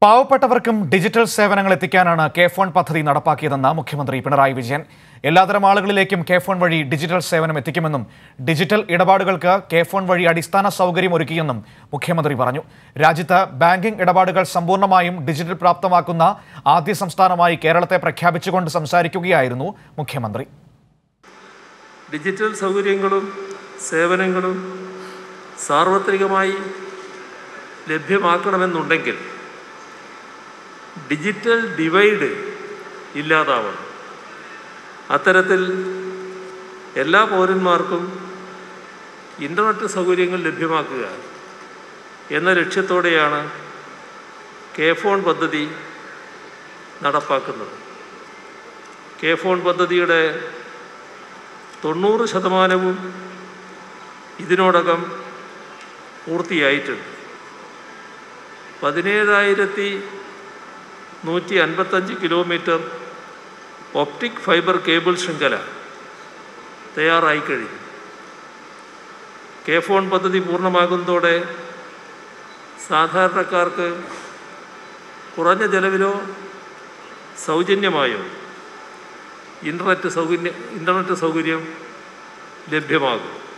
പാവപ്പെട്ടവർക്കും ഡിജിറ്റൽ സേവനങ്ങൾ എത്തിക്കാനാണ് കെ ഫോൺ പദ്ധതി നടപ്പാക്കിയതെന്ന് മുഖ്യമന്ത്രി പിണറായി വിജയൻ എല്ലാതരം ആളുകളിലേക്കും കെ ഫോൺ വഴി ഡിജിറ്റൽ സേവനം എത്തിക്കുമെന്നും ഡിജിറ്റൽ ഇടപാടുകൾക്ക് കെ ഫോൺ വഴി അടിസ്ഥാന സൗകര്യം ഒരുക്കിയെന്നും മുഖ്യമന്ത്രി പറഞ്ഞു രാജ്യത്ത് ബാങ്കിംഗ് ഇടപാടുകൾ സമ്പൂർണ്ണമായും ഡിജിറ്റൽ പ്രാപ്തമാക്കുന്ന ആദ്യ സംസ്ഥാനമായി കേരളത്തെ പ്രഖ്യാപിച്ചുകൊണ്ട് സംസാരിക്കുകയായിരുന്നു മുഖ്യമന്ത്രി ഡിജിറ്റൽ സൗകര്യങ്ങളും സേവനങ്ങളും സാർവത്രികമായി ലഭ്യമാക്കണമെന്നുണ്ടെങ്കിൽ ഡിജിറ്റൽ ഡിവൈഡ് ഇല്ലാതാവണം അത്തരത്തിൽ എല്ലാ പൗരന്മാർക്കും ഇൻ്റർനെറ്റ് സൗകര്യങ്ങൾ ലഭ്യമാക്കുക എന്ന ലക്ഷ്യത്തോടെയാണ് കെ ഫോൺ പദ്ധതി നടപ്പാക്കുന്നത് കെ ഫോൺ പദ്ധതിയുടെ തൊണ്ണൂറ് ശതമാനവും ഇതിനോടകം പൂർത്തിയായിട്ടുണ്ട് പതിനേഴായിരത്തി നൂറ്റി അൻപത്തഞ്ച് കിലോമീറ്റർ ഒപ്റ്റിക് ഫൈബർ കേബിൾ ശൃംഖല തയ്യാറായി കഴിഞ്ഞു കെ ഫോൺ പദ്ധതി പൂർണ്ണമാകുന്നതോടെ സാധാരണക്കാർക്ക് കുറഞ്ഞ ചെലവിലോ സൗജന്യമായോ ഇൻ്റർനെറ്റ് സൗകര്യം ഇൻ്റർനെറ്റ് സൗകര്യം ലഭ്യമാകും